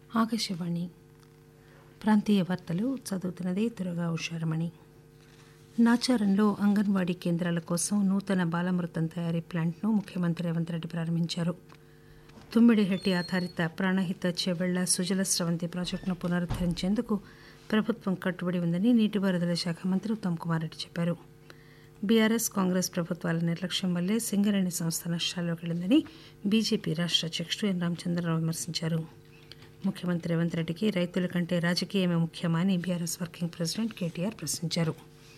ఆకాశవాణి ప్రాంతీయ వార్తలు చదువుతున్నది దుర్గా ఉషారమణి నాచారంలో అంగన్వాడీ కేంద్రాల కోసం నూతన బాలామృతం తయారీ ప్లాంట్ను ముఖ్యమంత్రి రేవంత్ రెడ్డి ప్రారంభించారు తుమ్మిడిహెట్టి ఆధారిత ప్రాణహిత చెవెళ్ల సుజల స్రవంతి ప్రాజెక్టును పునరుద్దరించేందుకు ప్రభుత్వం కట్టుబడి ఉందని నీటిపారుదల శాఖ మంత్రి ఉత్తమ్ కుమార్ రెడ్డి చెప్పారు బీఆర్ఎస్ కాంగ్రెస్ ప్రభుత్వాల నిర్లక్ష్యం వల్లే సింగరేణి సంస్థ నష్టాల్లోకి వెళ్లిందని బీజేపీ రాష్ట్ర అధ్యక్షుడు ఎన్ రామచంద్రరావు విమర్శించారు ముఖ్యమంత్రి రేవంత్ రెడ్డికి రైతుల కంటే రాజకీయమే ముఖ్యమా అని బీఆర్ఎస్ వర్కింగ్ ప్రెసిడెంట్ కేటీఆర్ ప్రశ్నించారు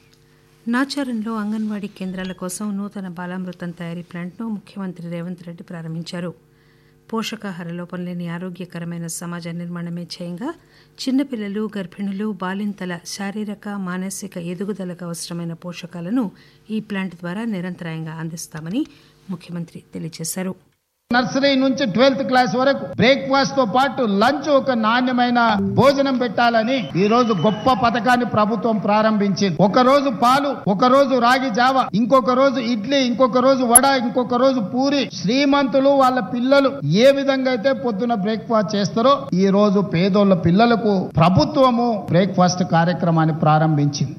నాచారంలో అంగన్వాడీ కేంద్రాల కోసం నూతన బాలామృతం తయారీ ప్లాంట్ను ముఖ్యమంత్రి రేవంత్ రెడ్డి ప్రారంభించారు పోషకాహార లోపం లేని ఆరోగ్యకరమైన సమాజ నిర్మాణమే ధ్యేయంగా చిన్నపిల్లలు గర్భిణులు బాలింతల శారీరక మానసిక ఎదుగుదలకు అవసరమైన పోషకాలను ఈ ప్లాంట్ ద్వారా నిరంతరాయంగా అందిస్తామని ముఖ్యమంత్రి తెలియజేశారు నర్సరీ నుంచి ట్వెల్త్ క్లాస్ వరకు బ్రేక్ఫాస్ట్ తో పాటు లంచ్ ఒక నాణ్యమైన భోజనం పెట్టాలని ఈ రోజు గొప్ప పథకాన్ని ప్రభుత్వం ప్రారంభించింది ఒక రోజు పాలు ఒక రోజు రాగి జావ ఇంకొక రోజు ఇడ్లీ ఇంకొక రోజు వడ ఇంకొక రోజు పూరి శ్రీమంతులు వాళ్ళ పిల్లలు ఏ విధంగా అయితే పొద్దున బ్రేక్ఫాస్ట్ చేస్తారో ఈ రోజు పేదోళ్ళ పిల్లలకు ప్రభుత్వము బ్రేక్ఫాస్ట్ కార్యక్రమాన్ని ప్రారంభించింది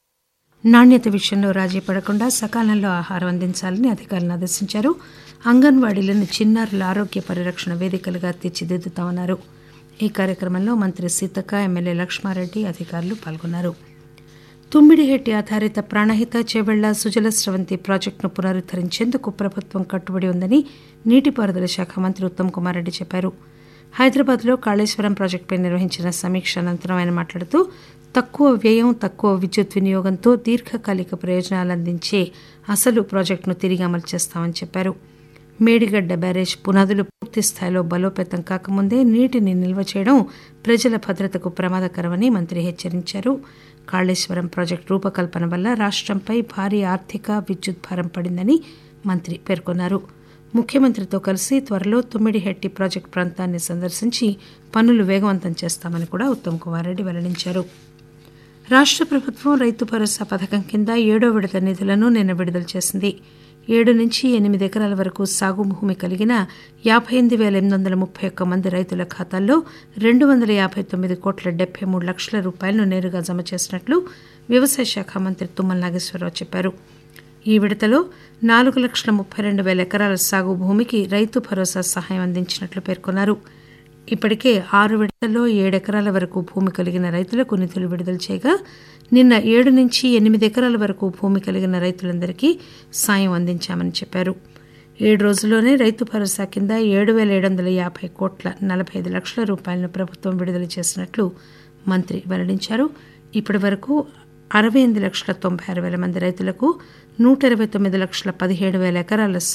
నాణ్యత విషయంలో రాజీ పడకుండా సకాలంలో ఆహారం అందించాలని అధికారులను ఆదేశించారు అంగన్వాడీలను చిన్నారుల ఆరోగ్య పరిరక్షణ వేదికలుగా తీర్చిదిద్దుతామన్నారు ఈ కార్యక్రమంలో మంత్రి సీతక్క ఎమ్మెల్యే లక్ష్మారెడ్డి అధికారులు పాల్గొన్నారు తుమ్మిడిహెట్టి ఆధారిత ప్రాణహిత చేవెళ్ల సుజల స్రవంతి ప్రాజెక్టును పునరుద్దరించేందుకు ప్రభుత్వం కట్టుబడి ఉందని నీటిపారుదల శాఖ మంత్రి ఉత్తమ్ కుమార్ రెడ్డి చెప్పారు హైదరాబాద్లో కాళేశ్వరం ప్రాజెక్టుపై నిర్వహించిన సమీక్ష అనంతరం ఆయన మాట్లాడుతూ తక్కువ వ్యయం తక్కువ విద్యుత్ వినియోగంతో దీర్ఘకాలిక ప్రయోజనాలు అందించే అసలు ప్రాజెక్టును తిరిగి అమలు చేస్తామని చెప్పారు మేడిగడ్డ బ్యారేజ్ పునాదులు పూర్తి స్థాయిలో బలోపేతం కాకముందే నీటిని నిల్వ చేయడం ప్రజల భద్రతకు ప్రమాదకరమని మంత్రి హెచ్చరించారు కాళేశ్వరం ప్రాజెక్టు రూపకల్పన వల్ల రాష్ట్రంపై భారీ ఆర్థిక విద్యుత్ భారం పడిందని మంత్రి పేర్కొన్నారు ముఖ్యమంత్రితో కలిసి త్వరలో తుమ్మిడిహెట్టి ప్రాజెక్టు ప్రాంతాన్ని సందర్శించి పనులు వేగవంతం చేస్తామని కూడా ఉత్తమ్ కుమార్ రెడ్డి వెల్లడించారు రాష్ట్ర ప్రభుత్వం రైతు భరోసా పథకం కింద ఏడో విడత నిధులను నిన్న విడుదల చేసింది ఏడు నుంచి ఎనిమిది ఎకరాల వరకు సాగు భూమి కలిగిన యాభై ఎనిమిది వేల ఎనిమిది వందల ముప్పై ఒక్క మంది రైతుల ఖాతాల్లో రెండు వందల యాభై తొమ్మిది కోట్ల డెబ్బై మూడు లక్షల రూపాయలను నేరుగా జమ చేసినట్లు వ్యవసాయ శాఖ మంత్రి తుమ్మల నాగేశ్వరరావు చెప్పారు ఈ విడతలో నాలుగు లక్షల ముప్పై రెండు వేల ఎకరాల సాగు భూమికి రైతు భరోసా సహాయం అందించినట్లు పేర్కొన్నారు ఇప్పటికే ఆరు విడతల్లో ఏడెకరాల వరకు భూమి కలిగిన రైతులకు నిధులు విడుదల చేయగా నిన్న ఏడు నుంచి ఎనిమిది ఎకరాల వరకు భూమి కలిగిన రైతులందరికీ సాయం అందించామని చెప్పారు ఏడు రోజుల్లోనే రైతు భరోసా కింద ఏడు వేల ఏడు వందల యాభై కోట్ల నలభై ఐదు లక్షల రూపాయలను ప్రభుత్వం విడుదల చేసినట్లు మంత్రి వెల్లడించారు ఇప్పటి వరకు అరవై ఎనిమిది లక్షల తొంభై ఆరు వేల మంది రైతులకు నూట ఇరవై తొమ్మిది లక్షల పదిహేడు వేల ఎకరాల